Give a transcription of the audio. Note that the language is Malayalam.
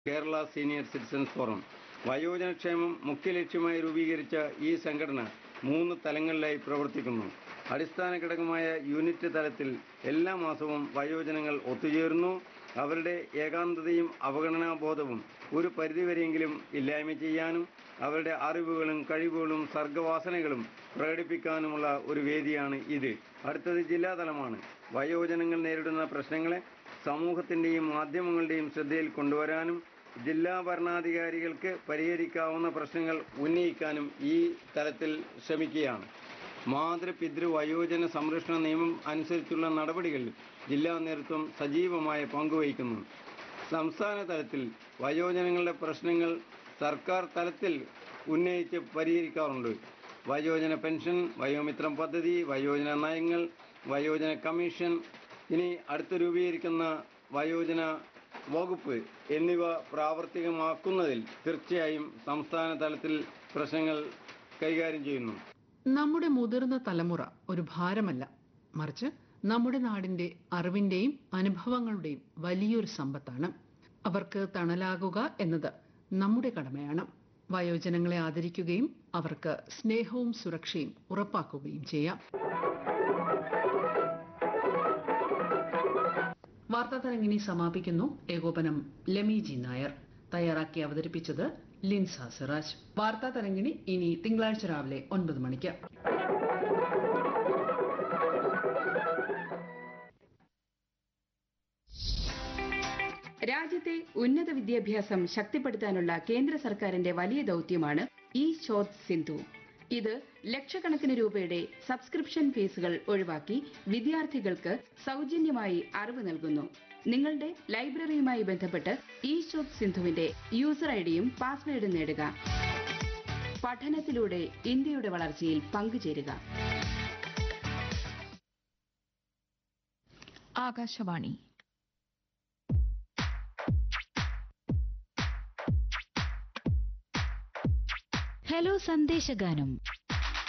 കേരള സീനിയർ സിറ്റിസൺസ് ഫോറം വയോജനക്ഷേമം മുഖ്യ ലക്ഷ്യമായി രൂപീകരിച്ച ഈ സംഘടന മൂന്ന് തലങ്ങളിലായി പ്രവർത്തിക്കുന്നു അടിസ്ഥാന ഘടകമായ യൂണിറ്റ് തലത്തിൽ എല്ലാ മാസവും വയോജനങ്ങൾ ഒത്തുചേരുന്നു അവരുടെ ഏകാന്തതയും അവഗണനാബോധവും ഒരു പരിധിവരെയെങ്കിലും ഇല്ലായ്മ ചെയ്യാനും അവരുടെ അറിവുകളും കഴിവുകളും സർഗവാസനകളും പ്രകടിപ്പിക്കാനുമുള്ള ഒരു വേദിയാണ് ഇത് അടുത്തത് ജില്ലാതലമാണ് വയോജനങ്ങൾ നേരിടുന്ന പ്രശ്നങ്ങളെ സമൂഹത്തിന്റെയും മാധ്യമങ്ങളുടെയും ശ്രദ്ധയിൽ കൊണ്ടുവരാനും ജില്ലാ ഭരണാധികാരികൾക്ക് പരിഹരിക്കാവുന്ന പ്രശ്നങ്ങൾ ഉന്നയിക്കാനും ഈ തലത്തിൽ ശ്രമിക്കുകയാണ് മാതൃപിതൃ വയോജന സംരക്ഷണ നിയമം അനുസരിച്ചുള്ള നടപടികളിൽ ജില്ലാ നേതൃത്വം സജീവമായ പങ്കുവഹിക്കുന്നു സംസ്ഥാന തലത്തിൽ വയോജനങ്ങളുടെ പ്രശ്നങ്ങൾ സർക്കാർ തലത്തിൽ ഉന്നയിച്ച് പരിഹരിക്കാറുണ്ട് വയോജന പെൻഷൻ വയോമിത്രം പദ്ധതി വയോജന നയങ്ങൾ വയോജന കമ്മീഷൻ ഇനി അടുത്ത് രൂപീകരിക്കുന്ന വയോജന വകുപ്പ് എന്നിവ പ്രാവർത്തികമാക്കുന്നതിൽ തീർച്ചയായും സംസ്ഥാന തലത്തിൽ പ്രശ്നങ്ങൾ കൈകാര്യം ചെയ്യുന്നു നമ്മുടെ മുതിർന്ന തലമുറ ഒരു ഭാരമല്ല മറിച്ച് നമ്മുടെ നാടിന്റെ അറിവിന്റെയും അനുഭവങ്ങളുടെയും വലിയൊരു സമ്പത്താണ് അവർക്ക് തണലാകുക എന്നത് നമ്മുടെ കടമയാണ് വയോജനങ്ങളെ ആദരിക്കുകയും അവർക്ക് സ്നേഹവും സുരക്ഷയും ഉറപ്പാക്കുകയും ചെയ്യാം വാർത്താ തരങ്ങിനി സമാപിക്കുന്നു ഏകോപനം ലമി ജി നായർ തയ്യാറാക്കി അവതരിപ്പിച്ചത് ലിൻസ സിറാജ് വാർത്താ തരങ്ങിണി ഇനി തിങ്കളാഴ്ച രാവിലെ ഒൻപത് മണിക്ക് രാജ്യത്തെ ഉന്നത വിദ്യാഭ്യാസം ശക്തിപ്പെടുത്താനുള്ള കേന്ദ്ര സർക്കാരിന്റെ വലിയ ദൌത്യമാണ് ഇ ശോധ് സിന്ധു ഇത് ലക്ഷക്കണക്കിന് രൂപയുടെ സബ്സ്ക്രിപ്ഷൻ ഫീസുകൾ ഒഴിവാക്കി വിദ്യാർത്ഥികൾക്ക് സൗജന്യമായി അറിവ് നൽകുന്നു നിങ്ങളുടെ ലൈബ്രറിയുമായി ബന്ധപ്പെട്ട് ഇ ശോധ് സിന്ധുവിന്റെ യൂസർ ഐഡിയും പാസ്വേഡും നേടുക പഠനത്തിലൂടെ ഇന്ത്യയുടെ വളർച്ചയിൽ പങ്കുചേരുക ആകാശവാണി ഹലോ സന്ദേശഗാനം